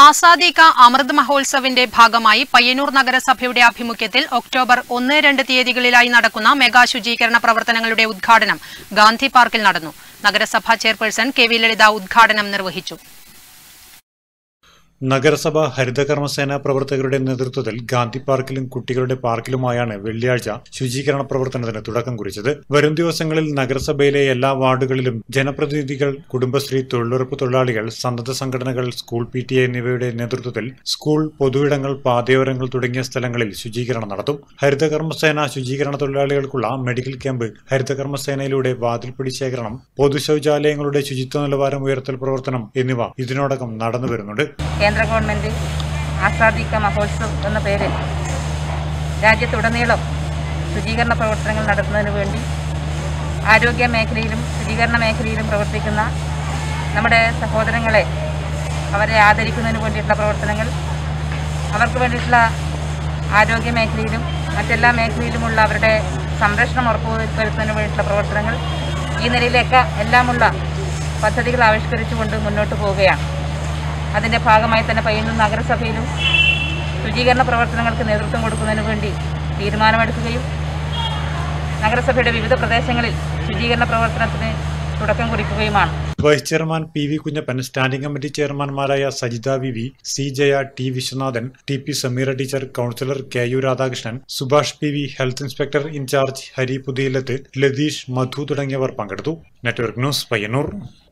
ആസാദി കാ അമൃത് മഹോത്സവിന്റെ ഭാഗമായി പയ്യന്നൂർ നഗരസഭയുടെ ആഭിമുഖ്യത്തിൽ ഒക്ടോബർ ഒന്ന് രണ്ട് തീയതികളിലായി നടക്കുന്ന മെഗാ ശുചീകരണ പ്രവർത്തനങ്ങളുടെ ഉദ്ഘാടനം ഗാന്ധി പാർക്കിൽ നടന്നു നഗരസഭാ ചെയർപേഴ്സൺ കെ വി ലളിത ഉദ്ഘാടനം നിർവഹിച്ചു നഗരസഭ ഹരിതകർമ്മസേന പ്രവർത്തകരുടെ നേതൃത്വത്തിൽ ഗാന്ധി പാർക്കിലും കുട്ടികളുടെ പാർക്കിലുമായാണ് വെള്ളിയാഴ്ച ശുചീകരണ പ്രവർത്തനത്തിന് തുടക്കം കുറിച്ചത് വരും ദിവസങ്ങളിൽ നഗരസഭയിലെ എല്ലാ വാർഡുകളിലും ജനപ്രതിനിധികൾ കുടുംബശ്രീ തൊഴിലുറപ്പ് തൊഴിലാളികൾ സന്നദ്ധ സംഘടനകൾ സ്കൂൾ പി ടി എ എന്നിവയുടെ നേതൃത്വത്തിൽ സ്കൂൾ പൊതുയിടങ്ങൾ പാതയോരങ്ങൾ തുടങ്ങിയ സ്ഥലങ്ങളിൽ ശുചീകരണം നടത്തും ഹരിതകർമ്മസേന ശുചീകരണ തൊഴിലാളികൾക്കുള്ള മെഡിക്കൽ ക്യാമ്പ് ഹരിതകർമ്മസേനയിലൂടെ വാതിൽപ്പിടി ശേഖരണം പൊതു ശൗചാലയങ്ങളുടെ ശുചിത്വ നിലവാരം ഉയർത്തൽ പ്രവർത്തനം എന്നിവ ഇതിനോടകം നടന്നു വരുന്നുണ്ട് കേന്ദ്ര ഗവൺമെൻറ് ആസാദിക്ക മഹോത്സവ് എന്ന പേരിൽ രാജ്യത്തുടനീളം ശുചീകരണ പ്രവർത്തനങ്ങൾ നടത്തുന്നതിന് വേണ്ടി ആരോഗ്യ മേഖലയിലും ശുചീകരണ മേഖലയിലും പ്രവർത്തിക്കുന്ന നമ്മുടെ സഹോദരങ്ങളെ അവരെ ആദരിക്കുന്നതിന് വേണ്ടിയിട്ടുള്ള പ്രവർത്തനങ്ങൾ അവർക്ക് വേണ്ടിയിട്ടുള്ള ആരോഗ്യ മേഖലയിലും മറ്റെല്ലാ മേഖലയിലുമുള്ള അവരുടെ സംരക്ഷണം ഉറപ്പുവരുത്തുന്നതിന് വേണ്ടിയിട്ടുള്ള പ്രവർത്തനങ്ങൾ ഈ നിലയിലേക്ക് എല്ലാമുള്ള പദ്ധതികൾ ആവിഷ്കരിച്ചുകൊണ്ട് മുന്നോട്ട് പോവുകയാണ് അതിൻ്റെ ഭാഗമായി തന്നെ പയ്യന്നൂർ നഗരസഭയിലും ശുചീകരണ പ്രവർത്തനങ്ങൾക്ക് നേതൃത്വം കൊടുക്കുന്നതിന് വേണ്ടി തീരുമാനമെടുക്കുകയും നഗരസഭയുടെ വിവിധ പ്രദേശങ്ങളിൽ ശുചീകരണ പ്രവർത്തനത്തിന് തുടക്കം കുറിക്കുകയുമാണ് vice chairman P V Kunhappan standing committee ചെയർമാൻമാരായ Sajitha V V C Jaya T Viswanathan T P Sameera teacher councillor K U Radhakrishnan Subhash P V health inspector incharge Hari Puthiyilath Latheesh Madhu തുടങ്ങിയവർ പങ്കെടുത്തു നെറ്റ്വർക്ക് ന്യൂസ് പയ്യന്നൂർ